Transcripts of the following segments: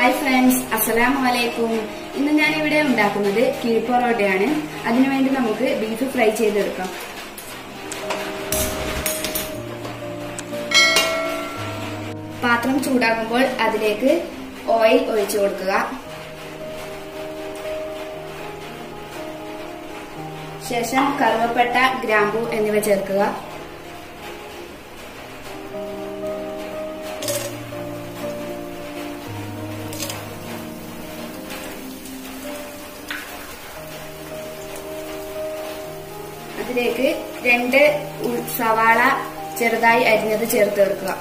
hi friends അസ്സലാമു അലൈക്കും ഇന്ന് ഞാൻ ഇവിടെ ഉണ്ടാക്കുന്നത് കിഴിപ്പൊറോട്ടയാണ് അതിനുവേണ്ടി നമുക്ക് ബീഫ് ഫ്രൈ ചെയ്തെടുക്കാം പാത്രം ചൂടാകുമ്പോൾ അതിലേക്ക് ഓയിൽ ഒഴിച്ചു കൊടുക്കുക ശേഷം കറുവപ്പട്ട ഗ്രാമ്പു എന്നിവ ചേർക്കുക അതിലേക്ക് രണ്ട് ഉ- സവാള ചെറുതായി അരിഞ്ഞത് ചേർത്ത് ചേർക്കുക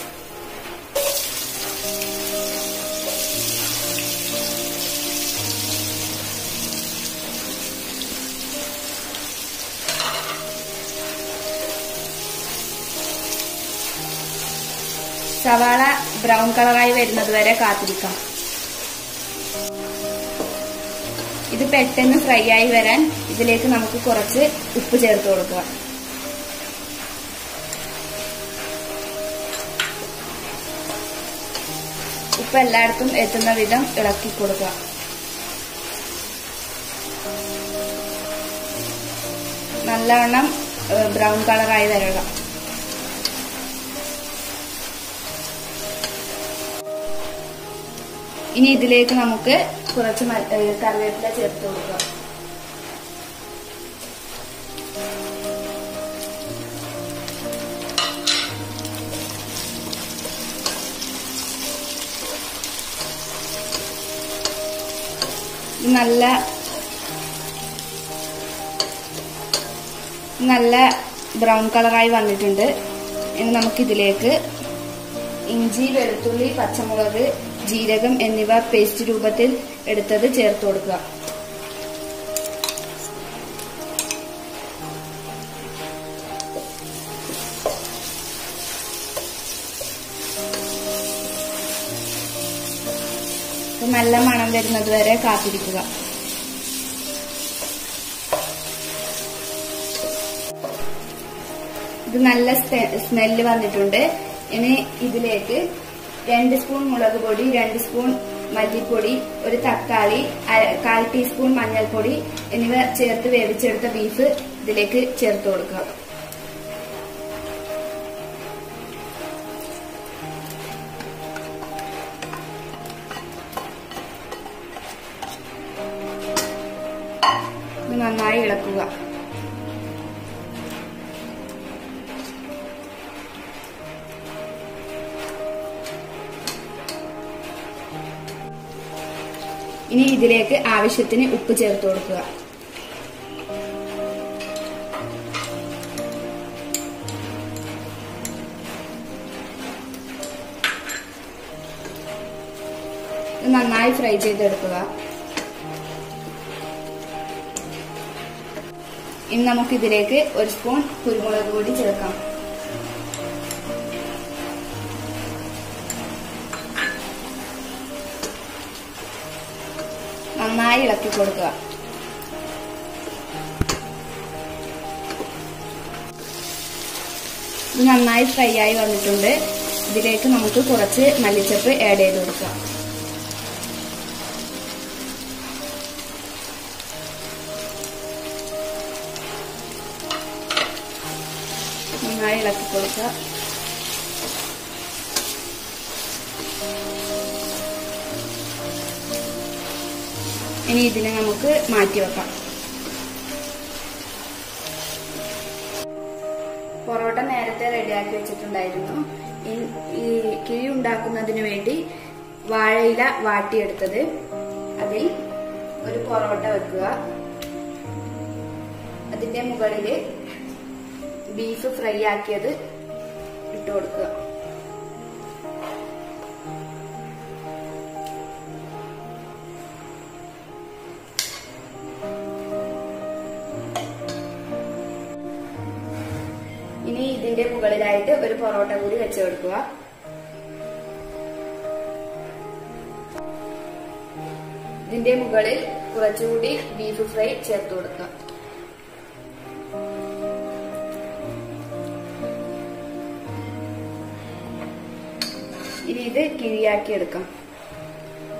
സവാള ബ്രൗൺ കളറായി വരുന്നത് വരെ കാത്തിരിക്കാം ഇത് പെട്ടെന്ന് ഫ്രൈ ആയി വരാൻ ഇതിലേക്ക് നമുക്ക് കുറച്ച് ഉപ്പ് ചേർത്ത് കൊടുക്കുക ഉപ്പ് എല്ലായിടത്തും എത്തുന്ന വിധം ഇളക്കി കൊടുക്കുക നല്ലവണ്ണം ബ്രൗൺ കളറായി വരിക ഇനി ഇതിലേക്ക് നമുക്ക് കുറച്ച് മ- ഏ, കറിവേപ്പില ചേർത്ത് കൊടുക്കാം ഇത് നല്ല നല്ല ബ്രൗൺ കളറായി വന്നിട്ടുണ്ട് ഇനി നമുക്കിതിലേക്ക് ഇഞ്ചി വെളുത്തുള്ളി പച്ചമുളക് ജീരകം എന്നിവ പേസ്റ്റ് രൂപത്തിൽ എടുത്തത് ചേർത്ത് കൊടുക്കുക ഇത് നല്ല മണം വരുന്നത് വരെ കാത്തിരിക്കുക ഇത് നല്ല സ്മെല്ല് വന്നിട്ടുണ്ട് ഇനി ഇതിലേക്ക് രണ്ട് സ്പൂൺ മുളക് പൊടി രണ്ട് സ്പൂൺ മല്ലിപ്പൊടി ഒരു തക്കാളി അര- കാൽ ടീസ്പൂൺ മഞ്ഞൾപ്പൊടി എന്നിവ ചേർത്ത് വേവിച്ചെടുത്ത ബീഫ് ഇതിലേക്ക് ചേർത്ത് കൊടുക്കുക ഇത് നന്നായി ഇളക്കുക ഇനി ഇതിലേക്ക് ആവശ്യത്തിന് ഉപ്പ് ചേർത്ത് കൊടുക്കുക ഇത് നന്നായി ഫ്രൈ ചെയ്തെടുക്കുക ഇനി നമുക്ക് ഇതിലേക്ക് ഒരു സ്പൂൺ കുരുമുളക് പൊടി ചേർക്കാം നന്നായി ഇളക്കി കൊടുക്കുക ഇത് നന്നായി ഫ്രൈ ആയി വന്നിട്ടുണ്ട് ഇതിലേക്ക് നമുക്ക് കുറച്ച് മല്ലിച്ചപ്പ് ആഡ് ചെയ്ത് കൊടുക്കാം നന്നായി ഇളക്കി കൊടുക്കുക ഇനി ഇതിനെ നമുക്ക് മാറ്റി വെക്കാം പൊറോട്ട നേരത്തെ റെഡിയാക്കി വെച്ചിട്ടുണ്ടായിരുന്നു ഇൻ- ഈ കിഴി ഉണ്ടാക്കുന്നതിന് വേണ്ടി വാഴയില വാട്ടിയെടുത്തത് അതിൽ ഒരു പൊറോട്ട വെക്കുക അതിന്റെ മുകളില് ബീഫ് ഫ്രൈ ആക്കിയത് ഇട്ട് കൊടുക്കുക ഇനി ഇതിന്റെ മുകളിലായിട്ട് ഒരു പൊറോട്ട കൂടി വെച്ച് കൊടുക്കുക ഇതിന്റെ മുകളിൽ കുറച്ചുകൂടി ബീഫ് ഫ്രൈ ചേർത്ത് കൊടുക്കുക ഇനി ഇത് കിഴിയാക്കി എടുക്കാം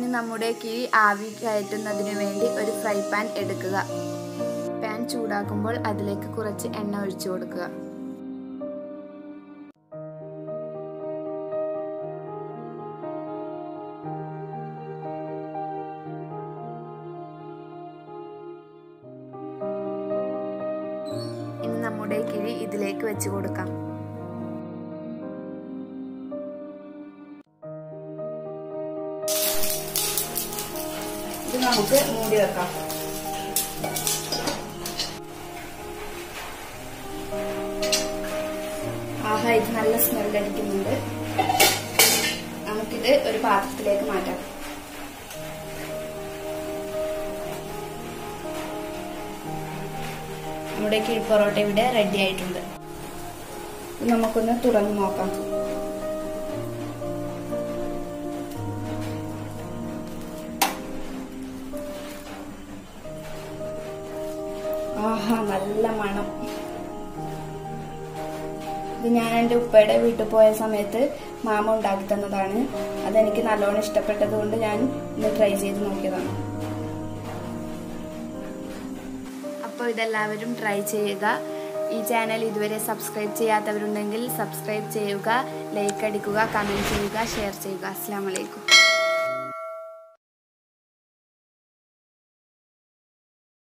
ഇനി നമ്മുടെ കിഴി ആവി കയറ്റുന്നതിനു വേണ്ടി ഒരു ഫ്രൈ പാൻ എടുക്കുക പാൻ ചൂടാക്കുമ്പോൾ അതിലേക്ക് കുറച്ച് എണ്ണ ഒഴിച്ചു കൊടുക്കുക ഇനി നമ്മുടെ കിഴി ഇതിലേക്ക് വെച്ച് കൊടുക്കാം ഇത് നമുക്ക് മൂടി വെക്കാം ആഹാ ഇത് നല്ല സ്മെൽ അടിക്കുന്നുണ്ട് നമുക്കിത് ഒരു പാത്രത്തിലേക്ക് മാറ്റാം നമ്മുടെ കിഴി പൊറോട്ട ഇവിടെ റെഡി ആയിട്ടുണ്ട് ഇത് നമുക്കൊന്ന് തുറന്നു നോക്കാം ആഹാ നല്ല മണം ഇത് ഞാൻ എൻ്റെ ഉപ്പയുടെ വീട്ടിൽ പോയ സമയത്ത് മാമ ഉണ്ടാക്കി തന്നതാണ് അതെനിക്ക് നല്ലോണം ഇഷ്ടപ്പെട്ടത് കൊണ്ട് ഞാൻ ഇന്ന് ട്രൈ ചെയ്ത് നോക്കിയതാണ് അപ്പോൾ ഇതെല്ലാവരും ട്രൈ ചെയ്യുക ഈ ചാനൽ ഇതുവരെ സബ്സ്ക്രൈബ് ചെയ്യാത്തവരുണ്ടെങ്കിൽ സബ്സ്ക്രൈബ് ചെയ്യുക ലൈക്ക് അടിക്കുക കമൻറ്റ് ചെയ്യുക ഷെയർ ചെയ്യുക അസ്സാം വലൈക്കും